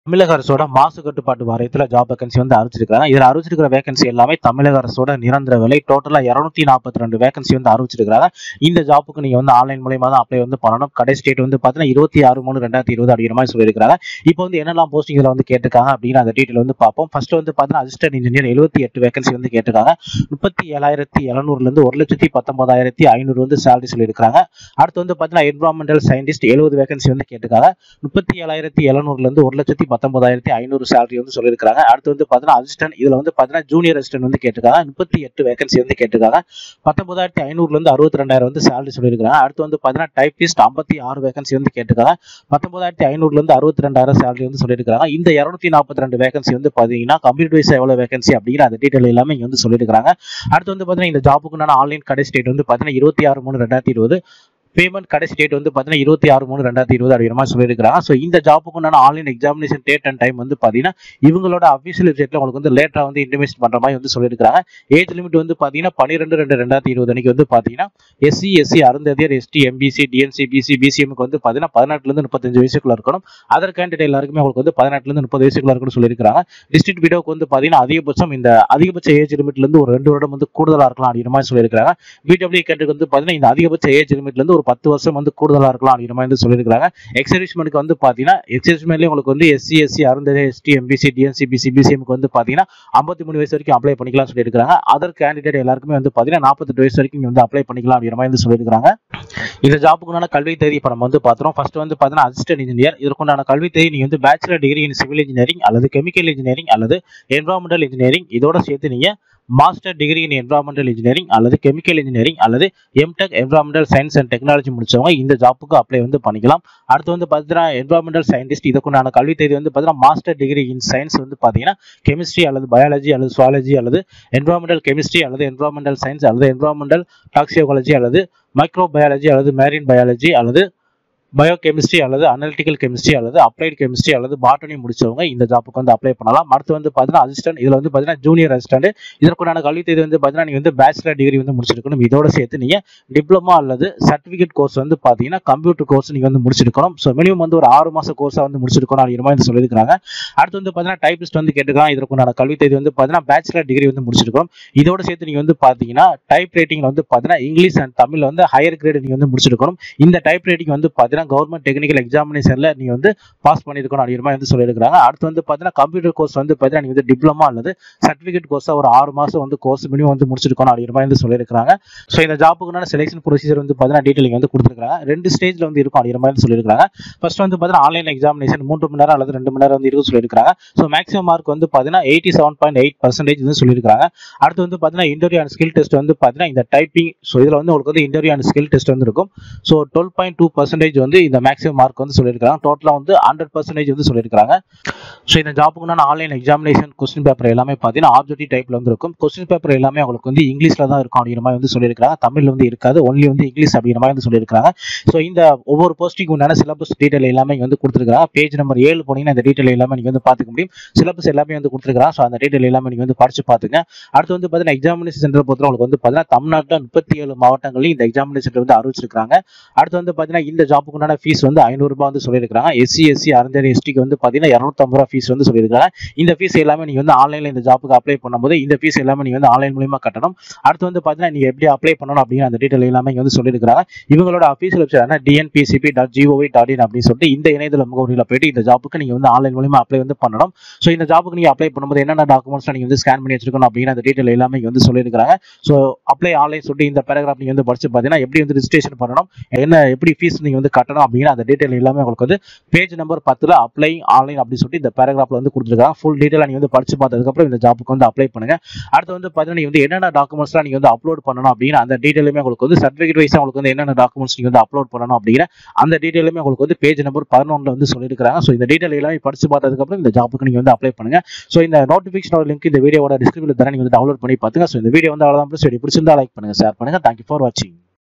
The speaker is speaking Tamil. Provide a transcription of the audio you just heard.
தமிழக அரசோட மாசு கட்டுப்பாட்டு வாரியத்துல ஜாப் வேகன்சி வந்து அறிவிச்சிருக்காங்க இதுல அறிவிச்சிருக்கிற வேகன்சி எல்லாமே தமிழக அரசோட நிரந்தர விலை டோட்டலா இருநூத்தி நாற்பத்தி ரெண்டு வேகன்சி வந்து அறிவிச்சிருக்காங்க இந்த ஜாப்புக்கு நீங்க வந்து ஆன்லைன் மூலயமா தான் அப்ளை வந்து பண்ணணும் கடைசி டேட் வந்து பாத்தீங்கன்னா இருபத்தி ஆறு மூணு ரெண்டாயிரத்தி இருபது அப்படிங்கிற மாதிரி சொல்லியிருக்காங்க இப்போ வந்து என்னெல்லாம் போஸ்டிங் இதுல வந்து கேட்டிருக்காங்க அப்படிங்கிற அந்த டீட்டெயில் வந்து பார்ப்போம் ஃபர்ஸ்ட் வந்து பாத்தீங்கன்னா அசிஸ்டன்ட் இன்ஜினியர் எழுபத்தி எட்டு வேகன்சி வந்து கேட்டிருக்காங்க முப்பத்தி ஏழாயிரத்தி எழுநூறுல இருந்து ஒரு லட்சத்தி பத்தொன்பதாயிரத்தி ஐநூறு வந்து சேலரி சொல்லியிருக்காங்க அடுத்து வந்து பாத்தீங்கன்னா என்வரான்மெண்டல் சயின்டிஸ்ட் எழுபது வேகன்சி வந்து கேட்டிருக்காங்க முப்பத்தி ஏழாயிரத்தி எழுநூறுல இருந்து ஒரு லட்சத்தி பத்தொன்பதாயிரத்தி ஐநூறு சேலரி வந்து சொல்லியிருக்காங்க அடுத்து வந்து பாத்தீங்கன்னா அசிஸ்டன்ட் இதுல வந்து பாத்தீங்கன்னா ஜூனியர் அசிஸ்டன்ட் வந்து கேட்டிருக்காங்க முப்பத்தி எட்டு வேகன்சி வந்து கேட்டிருக்காங்க பத்தொன்பதாயிரத்தி ஐநூறுல இருந்து அறுபத்தி ரெண்டாயிரம் வந்து சேலரி சொல்லியிருக்காங்க அடுத்து வந்து பாத்தீங்கன்னா டைபிஸ்ட் ஐம்பத்தி ஆறு வேகன்சி வந்து கேட்டிருக்காங்க பத்தொன்பதாயிரத்தி ஐநூறுல இருந்து அறுபத்தி ரெண்டாயிரம் சேலரி வந்து சொல்லியிருக்காங்க இந்த இருநூத்தி நாற்பத்தி ரெண்டு வேகன்சி வந்து பாத்தீங்கன்னா கம்ப்யூட்டர் வைஸ் எவ்வளவு வேகன்சி அப்படிங்கிற அந்த டீட்டெயில் எல்லாமே இங்க வந்து சொல்லியிருக்காங்க அடுத்து வந்து பாத்தீங்கன்னா இந்த ஜாப்புக்குண்டான ஆன்லைன் கடைசி டேட் வந்து பாத்தீங்கன்னா இருபத்தி ஆறு மூணு ரெண்டாயிரத்தி இருபது பேமெண்ட் கடைசி டேட் வந்து பார்த்தீங்கன்னா இருபத்தி ஆறு மூணு ரெண்டாயிரத்தி இருபது அப்படிங்கிற மாதிரி சொல்லியிருக்காங்க ஸோ இந்த ஜாப்புக்கு உண்டான online examination date and time வந்து பார்த்தீங்கன்னா இவங்களோட அஃபிஷியல் வெப்சைட்ல உங்களுக்கு வந்து லேட்டராக வந்து இன்டிமேஷன் பண்ணுற மாதிரி வந்து சொல்லியிருக்காங்க ஏஜ் லிமிட் வந்து பார்த்தீங்கன்னா பன்னிரெண்டு ரெண்டு ரெண்டாயிரத்தி இருபது அன்னைக்கு வந்து பார்த்தீங்கன்னா SC SC Arunthathiyar ST MBC DNC BC பிசிஎம்க்கு வந்து பார்த்தீங்கன்னா பதினெட்டுலேருந்து முப்பத்தஞ்சு வயசுக்குள்ள இருக்கணும் அதர் கேண்டிடேட் எல்லாருக்குமே உங்களுக்கு வந்து பதினெட்டுலேருந்து முப்பது வயசுக்குள்ள இருக்கணும்னு சொல்லியிருக்காங்க டிஸ்ட்ரிக்ட் வீடியோக்கு வந்து பார்த்தீங்கன்னா அதிகபட்சம் இந்த அதிகபட்ச ஏஜ் லிமிட்லேருந்து ஒரு ரெண்டு வருடம் வந்து கூடுதலாக இருக்கலாம் அப்படிங்கிற மாதிரி சொல்லியிருக்காங்க பிடபிள்யூ கேட்டுக்கு வந்து பார்த்தீங்கன்னா இந்த அதிகபட்ச ஏஜ் லிமிட்லேருந்து ஒரு பத்து வருஷம் வந்து கூடுதலாக இருக்கலாம் அப்படிங்கிற மாதிரி வந்து சொல்லியிருக்காங்க எக்ஸர்விஸ்மெண்ட்க்கு வந்து பார்த்தீங்கன்னா எக்ஸர்விஸ்மெண்ட்லேயே உங்களுக்கு வந்து SC SC Arunthathi ST MBC DNC BC பிசிஎம்க்கு வந்து பார்த்தீங்கன்னா ஐம்பத்தி மூணு வயசு வரைக்கும் அப்ளை பண்ணிக்கலாம் சொல்லியிருக்காங்க அதர் கேண்டிடேட் எல்லாருக்குமே வந்து பார்த்தீங்கன்னா நாற்பத்தெட்டு வயசு வரைக்கும் நீங்க வந்து அப்ளை பண்ணிக்கலாம் அப்படிங்கிற மாதிரி வந்து சொல்லியிருக்காங்க இந்த ஜாப்புக்குண்டான கல்வி தேதி இப்போ நம்ம வந்து பார்த்துறோம் ஃபர்ஸ்ட் வந்து பார்த்தீங்கன்னா அசிஸ்டன்ட் இன்ஜினியர் இதற்குண்டான கல்வி தேதி நீங்க வந்து bachelor degree in civil engineering அல்லது கெமிக்கல் இன்ஜினியரிங் அல்லது என்வரான்மெண்டல் இன்ஜினியரிங் இதோட சேர்த்து நீங்க master degree in environmental engineering அல்லது கெமிக்கல் இன்ஜினியரிங் அல்லது MTech environmental science and technology முடிச்சவங்க இந்த ஜாப்புக்கு அப்ளை வந்து பண்ணிக்கலாம் அடுத்து வந்து பார்த்தீங்கன்னா என்வரான்மெண்டல் சயின்டிஸ்ட் இதுக்குண்டான கல்வி தேதி வந்து பார்த்தீங்கன்னா மாஸ்டர் டிகிரி இன் சயின்ஸ் வந்து பார்த்தீங்கன்னா கெமிஸ்ட்ரி அல்லது பயாலஜி அல்லது சுவாலஜி அல்லது என்வரான்மெண்டல் கெமிஸ்ட்ரி அல்லது என்வரான்மெண்டல் சயின்ஸ் அல்லது என்வரான்மெண்டல் டாக்ஸியோகாலஜி அல்லது மைக்ரோ பயாலஜி அல்லது மேரின் பயாலஜி அல்லது பயோ கெமிஸ்ட்ரி அல்லது அனலிட்டிக்கல் கெமிஸ்ட்ரி அல்லது அப்ளைட் கெமிஸ்ட்ரி அல்லது பாட்டனி முடிச்சவங்க இந்த ஜாப்புக்கு வந்து அப்ளை பண்ணலாம் அடுத்து வந்து பார்த்தீங்கன்னா அசிஸ்டன்ட் இதில் வந்து பார்த்தீங்கன்னா ஜூனியர் அசிஸ்டன்ட் இதற்குண்டான கல்வி தேதி வந்து பார்த்தீங்கன்னா நீங்கள் வந்து பேச்சுலர் டிகிரி வந்து முடிச்சிருக்கணும் இதோட சேர்த்து நீங்கள் டிப்ளமா அல்லது சர்டிஃபிகேட் கோர்ஸ் வந்து பார்த்தீங்கன்னா கம்ப்யூட்டர் கோர்ஸ் நீங்கள் வந்து முடிச்சிருக்கணும் ஸோ மினிமம் வந்து ஒரு ஆறு மாச கோர்ஸாக வந்து முடிச்சிருக்கணும் அப்படிங்கிற மாதிரி சொல்லியிருக்காங்க அடுத்து வந்து பார்த்தீங்கன்னா டைபிஸ்ட் வந்து கேட்டுக்கலாம் இதற்குண்டான கல்வி தேதி வந்து பார்த்தீங்கன்னா பேச்சுலர் டிகிரி வந்து முடிச்சிருக்கணும் இதோட சேர்த்து நீங்கள் வந்து பார்த்தீங்கன்னா டைப் ரைட்டிங்ல வந்து பார்த்தீங்கன்னா இங்கிலீஷ் அண்ட் தமிழ்ல வந்து ஹையர் கிரேட் நீங்கள் வந்து முடிச்சிருக்கணும் இந்த டைப் ரைட்டிங் வந்து பார்த்தீங்கன்னா கவர்மெண்ட் டெக்னிக்கல் எக்ஸாமினேஷன்ல நீங்க வந்து பாஸ் பண்ணிருக்கணும் அப்படிங்கிற மாதிரி வந்து சொல்லியிருக்காங்க அடுத்து வந்து பார்த்தீங்கன்னா கம்ப்யூட்டர் கோர்ஸ் வந்து பார்த்தீங்கன்னா நீங்க வந்து டிப்ளமா அல்லது சர்டிஃபிகேட் கோர்ஸா ஒரு ஆறு மாசம் வந்து கோர்ஸ் மினிமம் வந்து முடிச்சிருக்கணும் அப்படிங்கிற மாதிரி வந்து சொல்லியிருக்காங்க ஸோ இந்த ஜாப்புக்குனான செலெக்ஷன் ப்ரொசீஜர் வந்து பார்த்தீங்கன்னா டீட்டெயில் வந்து கொடுத்துருக்காங்க ரெண்டு ஸ்டேஜ்ல வந்து இருக்கும் அப்படிங்கிற மாதிரி வந்து சொல்லியிருக்காங்க ஃபர்ஸ்ட் வந்து பார்த்தீங்கன்னா ஆன்லைன் எக்ஸாமினேஷன் மூன்று மணி நேரம் அல்லது ரெண்டு மணி நேரம் வந்து இருக்கும் சொல்லியிருக்காங்க ஸோ மேக்ஸிமம் மார்க் வந்து பார்த்தீங்கன்னா eighty seven point eight percentage வந்து சொல்லியிருக்காங்க அடுத்து வந்து பார்த்தீங்கன்னா இன்டர்வியூ அண்ட் ஸ்கில் டெஸ்ட் வந்து பார்த்தீங்கன்னா இந்த டைப்பிங் ஸோ இதில் வந்து உங்களுக்கு வந்து இன்டர்வியூ அண்ட் ஸ்கில் டெஸ்ட் வந்து இருக்கும் so twelve point two percentage வந்து இந்த மேக்ஸிமம் மார்க் வந்து சொல்லியிருக்காங்க டோட்டலாக வந்து ஹண்ட்ரட் பர்சன்டேஜ் வந்து சொல்லியிருக்காங்க ஸோ இந்த ஜாப்புக்குண்டான ஆன்லைன் எக்ஸாமினேஷன் கொஸ்டின் பேப்பர் எல்லாமே பார்த்தீங்கன்னா ஆப்ஜெக்டிவ் டைப்ல வந்து இருக்கும் கொஸ்டின் பேப்பர் எல்லாமே உங்களுக்கு வந்து இங்கிலீஷ்ல தான் இருக்கும் அப்படிங்கிற மாதிரி வந்து சொல்லியிருக்காங்க தமிழ்ல வந்து இருக்காது ஒன்லி வந்து இங்கிலீஷ் அப்படிங்கிற மாதிரி வந்து சொல்லியிருக்காங்க ஸோ இந்த ஒவ்வொரு போஸ்டிங் உண்டான சிலபஸ் டீட்டெயில் எல்லாமே இங்க வந்து கொடுத்துருக்காங்க பேஜ் நம்பர் ஏழு போனீங்கன்னா இந்த டீட்டெயில் எல்லாமே நீங்க வந்து பார்த்துக்க முடியும் சிலபஸ் எல்லாமே வந்து கொடுத்துருக்காங்க ஸோ அந்த டீட்டெயில் எல்லாமே நீங்க வந்து படிச்சு பார்த்துங்க அடுத்து வந்து பார்த்தீங்கன்னா எக்ஸாமினேஷன் சென்டர் பொறுத்தவரை உங்களுக்கு வந்து பார்த்தீங்கன்னா தமிழ்நாட்டில் முப்பத்தி ஏழு மாவட்டங்களில் இந்த எக்ஸாமினேஷன் சென்டர் வந்து அறிவிச்சிருக்காங்க அடுத்து வந்து பார்த்தீங்கன்னா இந்த ஜாப்புக்கு உண்டான ஃபீஸ் வந்து ஐநூறு ரூபாய் வந்து சொல்லியிருக்காங்க எஸ்சி எஸ்சி அருந்ததி எஸ்டிக்கு வந்து பார்த்தீங்கன்னா இரநூத்தம்பது ரூபா ஃபீஸ் வந்து சொல்லியிருக்காங்க இந்த ஃபீஸ் எல்லாமே நீங்க வந்து ஆன்லைன்ல இந்த ஜாப்புக்கு அப்ளை பண்ணும்போது இந்த ஃபீஸ் எல்லாமே நீங்க வந்து ஆன்லைன் மூலியமா கட்டணும் அடுத்து வந்து பார்த்தீங்கன்னா நீங்க எப்படி அப்ளை பண்ணணும் அப்படிங்கிற அந்த டீட்டெயில் எல்லாமே இங்க வந்து சொல்லியிருக்காங்க இவங்களோட official website TNPCB dot gov dot in அப்படின்னு சொல்லிட்டு இந்த இணையதள முகவரியில் போயிட்டு இந்த ஜாப்புக்கு நீங்க வந்து ஆன்லைன் மூலியமா அப்ளை வந்து பண்ணணும் ஸோ இந்த ஜாப்புக்கு நீங்க அப்ளை பண்ணும்போது என்னென்ன டாக்குமெண்ட்ஸ் நீங்க வந்து ஸ்கேன் பண்ணி வச்சிருக்கணும் அப்படிங்கிற அந்த டீட்டெயில் எல்லாமே இங்க வந்து சொல்லியிருக்காங்க ஸோ அப்ளை ஆன்லைன் சொல்லிட்டு இந்த பேராகிராஃப் நீங்க வந்து படிச்சு பார்த்தீங்கன்னா எப்படி வந்து ரிஜிஸ்ட்ரேஷன் பண்ணணும் என்ன எப்படி ஃபீஸ் நீங்க வந்து கட்டணும் அப்படிங்கிற அந்த டீட்டெயில் எல்லாமே உங்களுக்கு வந்து பேஜ் நம்பர் பத்துல அப்ளை ஆன்லைன் அப்படின்னு சொல்லிட்டு இந்த பேராகிராஃப்ல வந்து கொடுத்துருக்காங்க ஃபுல் டீட்டெயில் நீங்க வந்து படிச்சு பார்த்ததுக்கப்புறம் இந்த ஜாப்புக்கு வந்து அப்ளை பண்ணுங்க அடுத்து வந்து பார்த்தீங்கன்னா நீங்க வந்து என்னென்ன டாக்குமெண்ட்ஸ்லாம் நீங்க வந்து அப்லோட் பண்ணணும் அப்படிங்கிற அந்த டீட்டெயிலுமே உங்களுக்கு வந்து சர்டிஃபிகேட் வைஸ் உங்களுக்கு வந்து என்னென்ன டாக்குமெண்ட்ஸ் நீங்க வந்து அப்லோட் பண்ணணும் அப்படிங்கிற அந்த டீட்டெயிலுமே உங்களுக்கு வந்து பேஜ் நம்பர் பதினொன்றுல வந்து சொல்லியிருக்காங்க ஸோ இந்த டீட்டெயில் எல்லாமே படிச்சு பார்த்ததுக்கப்புறம் இந்த ஜாப்புக்கு நீங்க வந்து அப்ளை பண்ணுங்க ஸோ இந்த நோட்டிஃபிகேஷனோட லிங்க் இந்த வீடியோட டிஸ்கிரிப்ஷனில் தர நீங்க வந்து டவுன்லோட் பண்ணி பார்த்துங்க ஸோ இந்த வீடியோ வந்து அவ்வளோதான் ப்ளஸ் பிடிச்சிருந்தா லைக் பண்ணுங்க ஷேர் பண்ணுங்க தேங்க்யூ ஃபார் வாட்சிங்